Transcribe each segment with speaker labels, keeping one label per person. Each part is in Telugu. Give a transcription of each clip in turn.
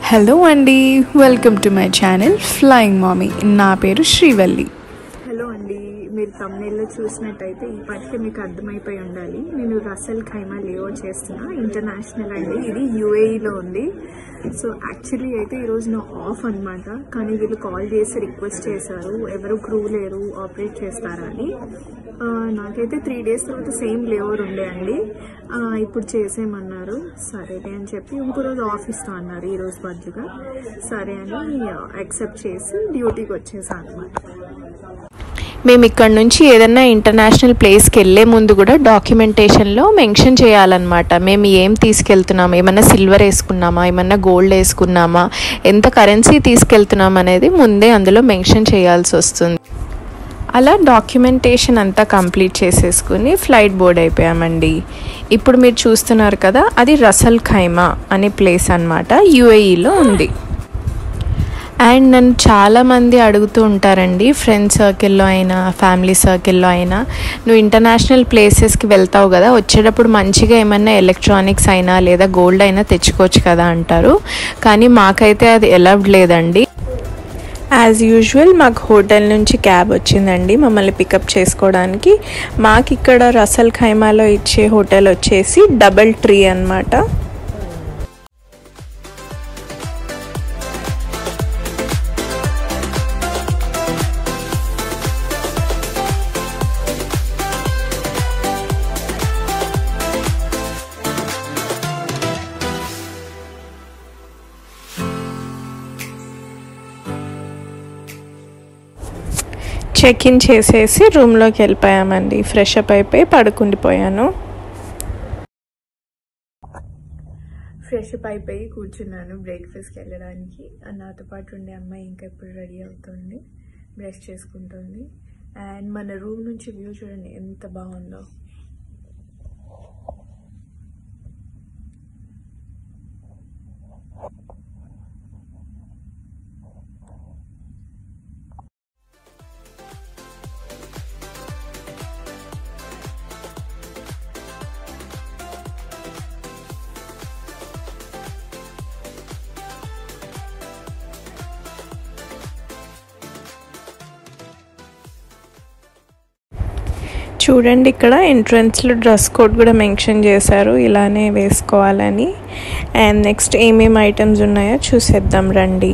Speaker 1: హలో అండి welcome to my channel flying mommy నా పేరు శ్రీవల్లి హలో అండి మీరు తమిళలో చూసినట్టయితే ఈ పాటికి మీకు అర్థమైపోయి ఉండాలి నేను రసల్ ఖైమా లేవో చేస్తున్నా ఇంటర్నేషనల్ అండి ఇది యూఏఈలో ఉంది సో యాక్చువల్లీ అయితే ఈరోజు నా ఆఫ్ అన్నమాట కానీ వీళ్ళు కాల్ చేసి రిక్వెస్ట్ చేశారు ఎవరు క్రూ లేరు ఆపరేట్ చేస్తారా అని ఆ, నాకైతే త్రీ డేస్ తర్వాత సేమ్ లేవర్ ఉండే అండి ఆ, ఇప్పుడు చేసేయమన్నారు సరేలే అని చెప్పి ఇంకో రోజు ఆఫ్ ఇస్తా అన్నారు ఈ రోజు బదులుగా సరే అని యాక్సెప్ట్ చేసి డ్యూటీకి వచ్చేసాను అనమాట
Speaker 2: మేము ఇక్కడ నుంచి ఏదన్నా ఇంటర్నేషనల్ ప్లేస్కి వెళ్ళే ముందు కూడా డాక్యుమెంటేషన్లో మెన్షన్ చేయాలన్నమాట మేము ఏం తీసుకెళ్తున్నాం ఏమన్నా సిల్వర్ వేసుకున్నామా ఏమన్నా గోల్డ్ వేసుకున్నామా ఎంత కరెన్సీ తీసుకెళ్తున్నాం అనేది ముందే అందులో మెన్షన్ చేయాల్సి వస్తుంది అలా డాక్యుమెంటేషన్ అంతా కంప్లీట్ చేసేసుకుని ఫ్లైట్ బోర్డ్ అయిపోయామండి ఇప్పుడు మీరు చూస్తున్నారు కదా అది రసల్ ఖైమా అనే ప్లేస్ అన్నమాట యుఏఈలో ఉంది అండ్ నన్ను చాలామంది అడుగుతూ ఉంటారండి ఫ్రెండ్స్ సర్కిల్లో అయినా ఫ్యామిలీ సర్కిల్లో అయినా నువ్వు ఇంటర్నేషనల్ ప్లేసెస్కి వెళ్తావు కదా వచ్చేటప్పుడు మంచిగా ఏమన్నా ఎలక్ట్రానిక్స్ అయినా లేదా గోల్డ్ అయినా తెచ్చుకోవచ్చు కదా అంటారు కానీ మాకైతే అది ఎలవ్డ్ లేదండి యాజ్ యూజువల్ మాకు హోటల్ నుంచి క్యాబ్ వచ్చిందండి మమ్మల్ని పికప్ చేసుకోవడానికి మాకు ఇక్కడ రసల్ ఖైమాలో ఇచ్చే హోటల్ వచ్చేసి డబల్ ట్రీ అన్నమాట చెక్ ఇన్ చేసేసి రూమ్లోకి వెళ్ళిపోయామండి ఫ్రెష్ అప్ అయిపోయి పడుకుండిపోయాను
Speaker 1: ఫ్రెష్ అప్ అయిపోయి కూర్చున్నాను బ్రేక్ఫాస్ట్కి వెళ్ళడానికి నాతో పాటు ఉండే అమ్మాయి ఇంకా ఎప్పుడు రెడీ అవుతుంది బ్రష్ చేసుకుంటుంది అండ్ మన రూమ్ నుంచి వ్యూ చూడండి ఎంత బాగుందో
Speaker 2: చూడండి ఇక్కడ ఎంట్రన్స్లో డ్రెస్ కోడ్ కూడా మెన్షన్ చేశారు ఇలానే వేసుకోవాలని అండ్ నెక్స్ట్ ఏమేమి ఐటమ్స్ ఉన్నాయో చూసేద్దాం రండి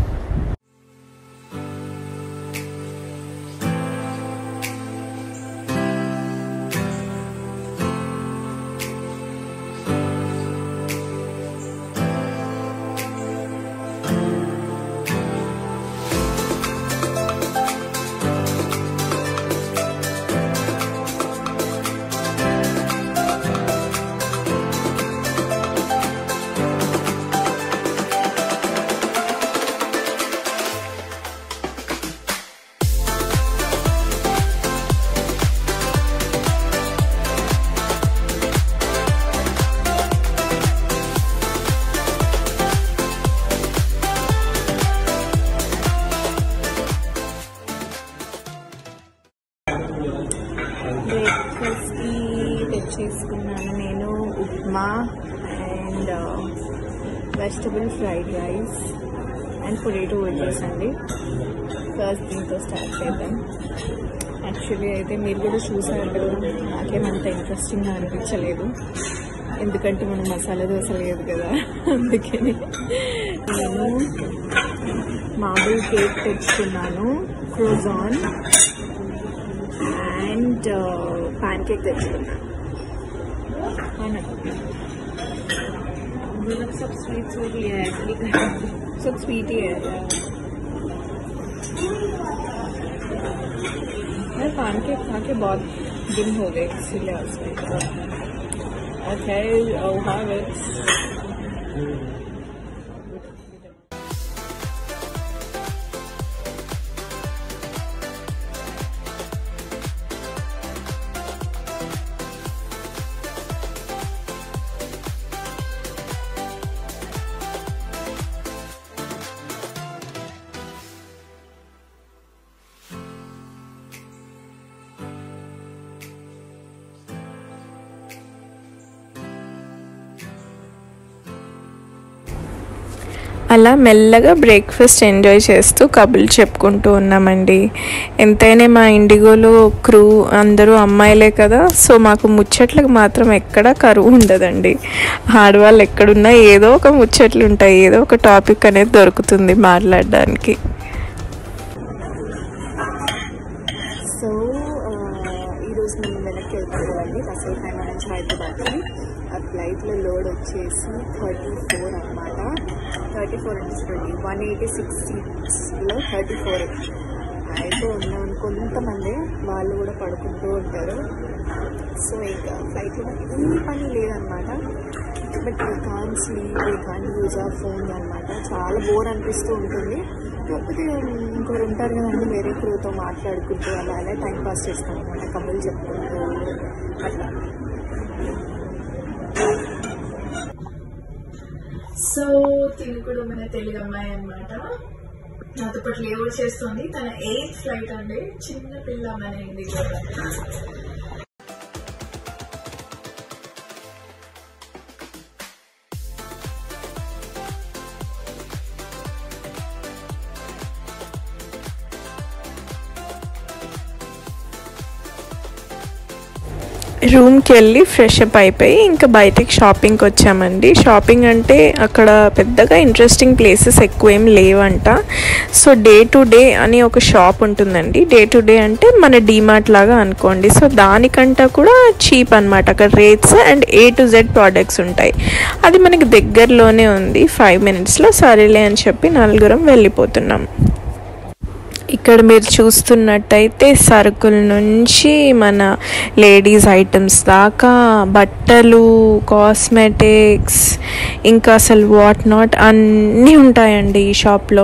Speaker 1: బ్రేక్ఫాస్ట్కి తెచ్చేసుకున్నాను నేను upma and vegetable fried rice and potato veggies అండి ఫస్ట్ దీంతో స్టార్ట్ చేద్దాం యాక్చువల్లీ అయితే మీరు కూడా చూసారు నాకేమంత ఇంట్రెస్టింగ్గా అనిపించలేదు ఎందుకంటే మనం మసాలా దోశ లేదు కదా అందుకని నేను మామూలు కేక్ తెచ్చుకున్నాను క్రోజాన్ అండ్ ప్యాన్ కేక్ తెచ్చుకున్నాను అవునా मतलब सब स्वीट स्वीट लिया है एक्चुअली सब स्वीट ही है मैं पान केक खा के बहुत दिन हो गए इसीलिए उसमें ओके I'll have it అలా మెల్లగా బ్రేక్ఫాస్ట్ ఎంజాయ్ చేస్తూ కబుర్లు చెప్పుకుంటూ ఉన్నామండి ఎంతైనా మా ఇండిగోలో క్రూ అందరూ అమ్మాయిలే కదా సో మాకు ముచ్చట్లకు మాత్రం ఎక్కడా కరువు ఉండదండి ఆడవాళ్ళు ఎక్కడున్నా ఏదో ఒక ముచ్చట్లు ఉంటాయి ఏదో ఒక టాపిక్ అనేది దొరుకుతుంది మాట్లాడడానికి
Speaker 2: సో ఈరోజు మేము వెనక్కి వెళ్తాం కదండి రసల్ ఖైమా నుంచి హైదరాబాద్కి ఆ ఫ్లైట్లో లోడ్ వచ్చేసి థర్టీ ఫోర్ అనమాట థర్టీ ఫోర్ అంటే చూడండి వన్ ఎయిటీ సిక్స్ సీట్స్లో థర్టీ ఫోర్ అయితే ఉన్నాం కొంతమంది వాళ్ళు కూడా పడుకుంటూ ఉంటారు సో ఇంకా ఫ్లైట్లో ఏ పని లేదనమాట but we can sleep we can use ఆ ఫోన్ అనమాట చాలా బోర్ అనిపిస్తూ ఉంటుంది కాకపోతే ఇంకోరు ఉంటారు కదండి వేరే క్రూతో మాట్లాడుకుంటూ అలా అలా టైం పాస్ చేస్తాం అనమాట కబుర్లు చెప్పుకుంటూ అట్లా
Speaker 1: సో తిను కూడా మన తెలుగు అమ్మాయి అనమాట నాతో పాటు లేవర్ చేస్తుంది తన ఎయిత్ ఫ్లైట్ అండి చిన్న పిల్ల మన ఇండిగో రూమ్కి వెళ్ళి ఫ్రెష్ అప్ అయిపోయి ఇంకా బయటికి షాపింగ్కి వచ్చామండి షాపింగ్ అంటే అక్కడ పెద్దగా ఇంట్రెస్టింగ్ ప్లేసెస్ ఎక్కువ ఏం లేవంట సో డే టు డే అని ఒక షాప్ ఉంటుందండి డే టు డే అంటే మన డీమార్ట్ లాగా అనుకోండి సో దానికంటే కూడా చీప్ అనమాట అక్కడ rates and A to Z products ఉంటాయి అది మనకి దగ్గరలోనే ఉంది ఫైవ్ మినిట్స్లో సరేలే అని చెప్పి నలుగురం వెళ్ళిపోతున్నాం ఇక్కడ మీరు చూస్తున్నట్టయితే సరుకుల నుంచి మన లేడీస్ ఐటమ్స్ దాకా బట్టలు కాస్మెటిక్స్ ఇంకా అసలు వాట్ నాట్ అన్నీ ఉంటాయండి ఈ షాప్లో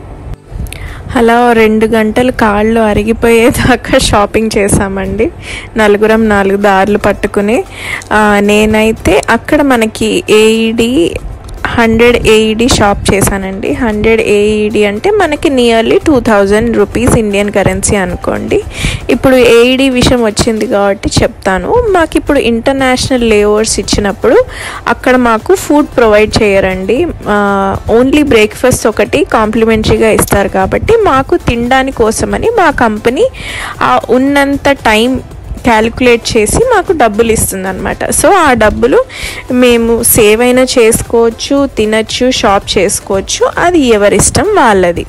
Speaker 1: అలా రెండు గంటలు కాళ్ళు అరిగిపోయేదాకా షాపింగ్ చేసామండి నలుగురం నాలుగు దారులు పట్టుకుని ఆ, నేనైతే అక్కడ మనకి ఏఈడి హండ్రెడ్ ఏఈడి షాప్ చేశానండి హండ్రెడ్ ఏఈడి అంటే మనకి nearly two thousand rupees Indian currency అనుకోండి ఇప్పుడు ఏఈడి విషయం వచ్చింది కాబట్టి చెప్తాను మాకు ఇప్పుడు ఇంటర్నేషనల్ లేఓవర్స్ ఇచ్చినప్పుడు అక్కడ మాకు ఫుడ్ ప్రొవైడ్ చేయరండి ఓన్లీ బ్రేక్ఫాస్ట్ ఒకటి కాంప్లిమెంటరీగా ఇస్తారు కాబట్టి మాకు తినడానికి కోసమని మా కంపెనీ ఆ ఉన్నంత టైం క్యాలిక్యులేట్ చేసి మాకు డబ్బులు ఇస్తుంది అనమాట సో ఆ డబ్బులు మేము సేవ్ అయినా చేసుకోవచ్చు తినచ్చు షాప్ చేసుకోవచ్చు అది ఎవరిష్టం వాళ్ళది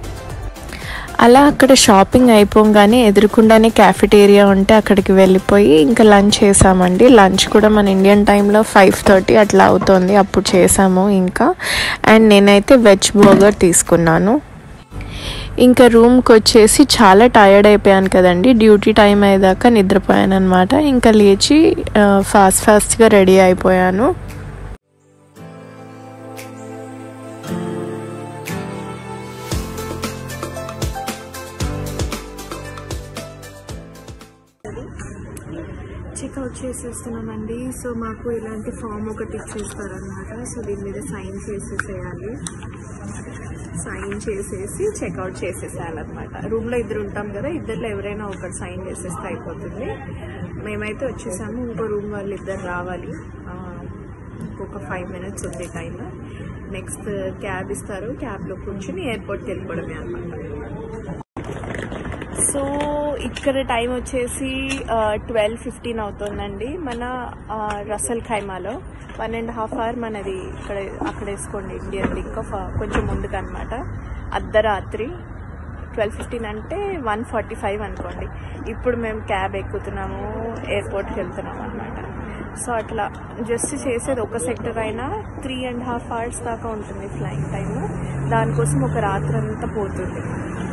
Speaker 1: అలా అక్కడ షాపింగ్ అయిపోగానే ఎదురుకుండానే క్యాఫిటేరియా ఉంటే అక్కడికి వెళ్ళిపోయి ఇంకా లంచ్ చేసామండి లంచ్ కూడా మన ఇండియన్ టైంలో ఫైవ్ థర్టీ అట్లా అవుతుంది అప్పుడు చేసాము ఇంకా అండ్ నేనైతే వెజ్ బర్గర్ తీసుకున్నాను ఇంకా రూమ్కి వచ్చేసి చాలా టైర్డ్ అయిపోయాను కదండి డ్యూటీ టైం అయ్యేదాకా నిద్రపోయాను అనమాట ఇంకా లేచి ఆ, ఫాస్ట్ ఫాస్ట్గా రెడీ అయిపోయాను
Speaker 2: చెక్అవుట్ చేసేస్తున్నామండి సో మాకు ఇలాంటి ఫామ్ ఒకటి ఇచ్చేస్తారనమాట సో దీని మీద సైన్ చేసేసేయాలి సైన్ చేసేసి చెక్అవుట్ చేసేసేయాలన్నమాట రూమ్లో ఇద్దరు ఉంటాం కదా ఇద్దరిలో ఎవరైనా ఒకటి సైన్ చేసేస్తే అయిపోతుంది మేమైతే వచ్చేసాము ఇంకో రూమ్ వాళ్ళు ఇద్దరు రావాలి ఆ, ఇంకొక ఫైవ్ మినిట్స్ ఉంది టైం నెక్స్ట్ క్యాబ్ ఇస్తారు క్యాబ్లో కూర్చుని ఎయిర్పోర్ట్కి వెళ్ళిపోవడమే అనమాట సో ఇక్కడ టైం వచ్చేసి ట్వెల్వ్ ఫిఫ్టీన్ అవుతుందండి మన ఆ, రసల్ ఖైమాలో వన్ అండ్ హాఫ్ అవర్ మనది ఇక్కడ అక్కడ వేసుకోండి ఇండియన్ ఇంకా ఫ- కొంచెం ముందుకు అనమాట అర్ధరాత్రి ట్వెల్వ్ ఫిఫ్టీన్ అంటే వన్ ఫార్టీ ఫైవ్ అనుకోండి ఇప్పుడు మేము క్యాబ్ ఎక్కుతున్నాము ఎయిర్పోర్ట్కి వెళ్తున్నాము అనమాట సో అట్లా జస్ట్ చేసేది ఒక సెక్టర్ అయినా త్రీ అండ్ హాఫ్ అవర్స్ దాకా ఉంటుంది ఫ్లైయింగ్ టైమ్ దానికోసం ఒక రాత్రి అంతా పోతుంది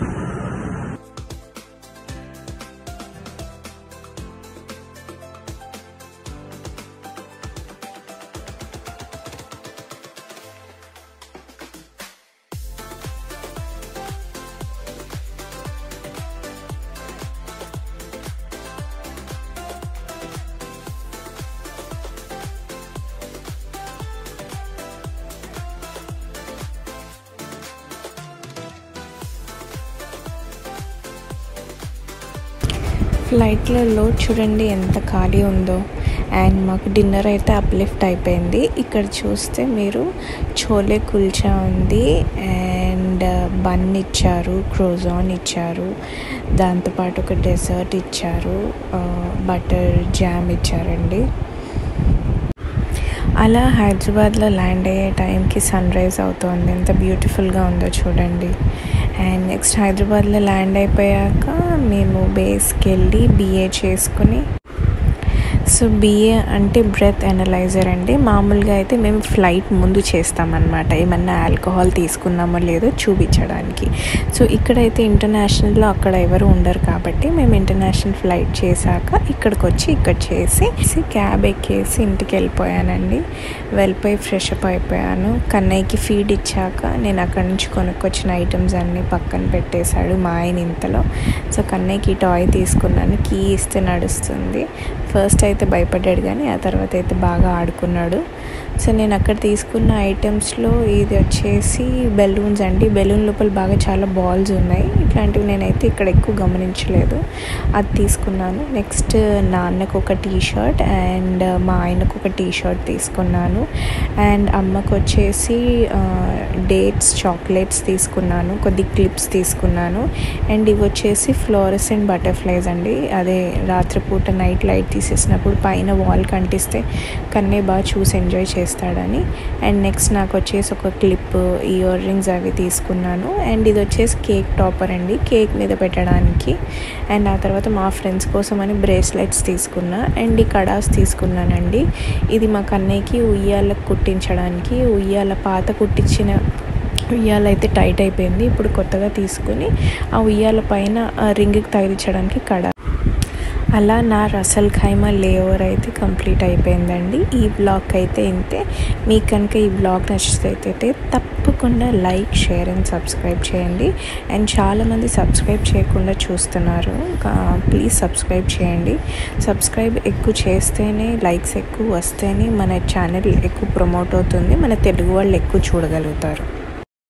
Speaker 1: ఫ్లైట్లలో చూడండి ఎంత ఖాళీ ఉందో అండ్ మాకు డిన్నర్ అయితే అప్లిఫ్ట్ అయిపోయింది ఇక్కడ చూస్తే మీరు చోలే కుల్చా ఉంది అండ్ బన్ ఇచ్చారు క్రోజాన్ ఇచ్చారు దాంతోపాటు ఒక డెజర్ట్ ఇచ్చారు బటర్ జామ్ ఇచ్చారండి అలా హైదరాబాద్లో ల్యాండ్ అయ్యే టైంకి సన్ రైజ్ అవుతోంది ఎంత బ్యూటిఫుల్గా ఉందో చూడండి అండ్ నెక్స్ట్ హైదరాబాద్లో ల్యాండ్ అయిపోయాక మేము బేస్కి వెళ్ళి బిఏ చేసుకుని సో బిఏ అంటే బ్రెత్ అనలైజర్ అండి మామూలుగా అయితే మేము ఫ్లైట్ ముందు చేస్తామన్నమాట ఏమన్నా ఆల్కహాల్ తీసుకున్నామో లేదో చూపించడానికి సో ఇక్కడైతే ఇంటర్నేషనల్లో అక్కడ ఎవరు ఉండరు కాబట్టి మేము ఇంటర్నేషనల్ ఫ్లైట్ చేశాక ఇక్కడికి వచ్చి ఇక్కడ చేసి క్యాబ్ ఎక్కేసి ఇంటికి వెళ్ళిపోయానండి వెళ్ళిపోయి ఫ్రెష్ అప్ అయిపోయాను కన్నయ్యకి ఫీడ్ ఇచ్చాక నేను అక్కడి నుంచి కొనుక్కొచ్చిన ఐటమ్స్ అన్నీ పక్కన పెట్టేశాడు మా ఆయన ఇంతలో సో కన్నయ్యకి టాయ్ తీసుకున్నాను కీ ఇస్తే నడుస్తుంది ఫస్ట్ అయితే భయపడ్డాడు కానీ ఆ తర్వాత అయితే బాగా ఆడుకున్నాడు సో నేను అక్కడ తీసుకున్న ఐటమ్స్లో ఇది వచ్చేసి బెలూన్స్ అండి బెలూన్ లోపల బాగా చాలా బాల్స్ ఉన్నాయి ఇట్లాంటివి నేనైతే ఇక్కడ ఎక్కువ గమనించలేదు అది తీసుకున్నాను నెక్స్ట్ నాన్నకు ఒక టీ షర్ట్ అండ్ మా ఆయనకు ఒక టీ షర్ట్ తీసుకున్నాను అండ్ అమ్మకు వచ్చేసి డేట్స్ చాక్లెట్స్ తీసుకున్నాను కొద్ది క్లిప్స్ తీసుకున్నాను అండ్ ఇవి వచ్చేసి ఫ్లోరసెంట్ బటర్ఫ్లైస్ అండి అదే రాత్రిపూట నైట్ లైట్ తీసేసినప్పుడు పైన వాల్ కంటిస్తే కన్నే బాగా చూసి ఎంజాయ్ చేస్తాడని అండ్ నెక్స్ట్ నాకు వచ్చేసి ఒక క్లిప్ ఇయర్ రింగ్స్ అవి తీసుకున్నాను అండ్ ఇది వచ్చేసి కేక్ టాపర్ అండి కేక్ మీద పెట్టడానికి అండ్ ఆ తర్వాత మా ఫ్రెండ్స్ కోసం అని బ్రేస్లెట్స్ తీసుకున్నా అండ్ ఈ కడాస్ తీసుకున్నానండి ఇది మా కన్నయ్యకి ఉయ్యాలకు కుట్టించడానికి ఉయ్యాల పాత కుట్టించిన ఉయ్యాల అయితే టైట్ అయిపోయింది ఇప్పుడు కొత్తగా తీసుకుని ఆ ఉయ్యాల పైన రింగ్కి తగిలించడానికి కడ అలా నా రసల్ ఖైమా లేఓవర్ అయితే కంప్లీట్ అయిపోయిందండి ఈ బ్లాగ్ అయితే ఇంతే మీకు కనుక ఈ బ్లాగ్ నచ్చితే తప్పకుండా లైక్ షేర్ అండ్ సబ్స్క్రైబ్ చేయండి అండ్ చాలామంది సబ్స్క్రైబ్ చేయకుండా చూస్తున్నారు ప్లీజ్ సబ్స్క్రైబ్ చేయండి సబ్స్క్రైబ్ ఎక్కువ చేస్తేనే లైక్స్ ఎక్కువ వస్తేనే మన ఛానల్ ఎక్కువ ప్రమోట్ అవుతుంది మన తెలుగు వాళ్ళు ఎక్కువ చూడగలుగుతారు